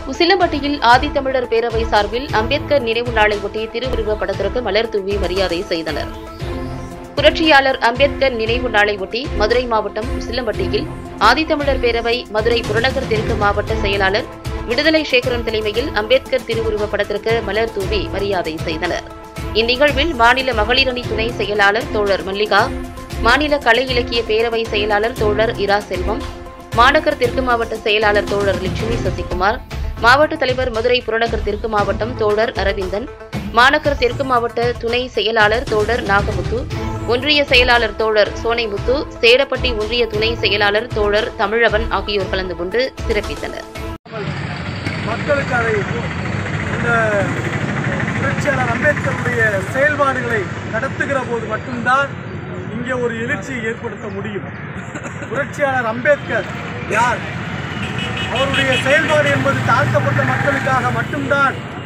உசிலம்பட்டியில் ஆதித்தமிழர் பேரவை சார்பில் அம்பேத்கர் நினைவு நாளை ஒட்டி திருவுருவப் படத்திற்கு மலர் தூவி மரியாதை செய்தனர் புரட்சியாளர் அம்பேத்கர் நினைவு நாளை ஒட்டி மதுரை மாவட்டம் உசிலம்பட்டியில் ஆதித்தமிழர் பேரவை மதுரை புறநகர் தெற்கு மாவட்ட செயலாளர் விடுதலை சேகரன் தலைமையில் அம்பேத்கர் திருவுருவப் படத்திற்கு மலர் தூவி மரியாதை செய்தனர் இந்நிகழ்வில் மாநில மகளிரணி துணை செயலாளர் தோழர் மல்லிகா மாநில கலை இலக்கிய பேரவை செயலாளர் தோழர் இரா செல்வம் மாநகர் தெற்கு மாவட்ட செயலாளர் தோழர் லட்சுமி சசிகுமார் மாவட்ட தலைவர் மதுரை புறநகர் தெற்கு மாவட்டம் தோழர் அரவிந்தன் மாநகர் தெற்கு மாவட்ட துணை செயலாளர் தோழர் நாகமுத்து ஒன்றிய செயலாளர் தோழர் சோனைமுத்து சேடப்பட்டி ஒன்றிய துணை செயலாளர் தோழர் தமிழவன் ஆகியோர் கலந்து கொண்டு சிறப்பித்தனர் மக்களுக்கு அதை இந்த புரட்சியாளர் அம்பேத்கருடைய செயல்பாடுகளை நடத்துகிற போது மட்டும்தான் இங்கே ஒரு எழுச்சியை ஏற்படுத்த முடியும் புரட்சியாளர் அம்பேத்கர் யார் அவருடைய செயல்பாடு என்பது தாழ்த்தப்பட்ட மக்களுக்காக மட்டும்தான்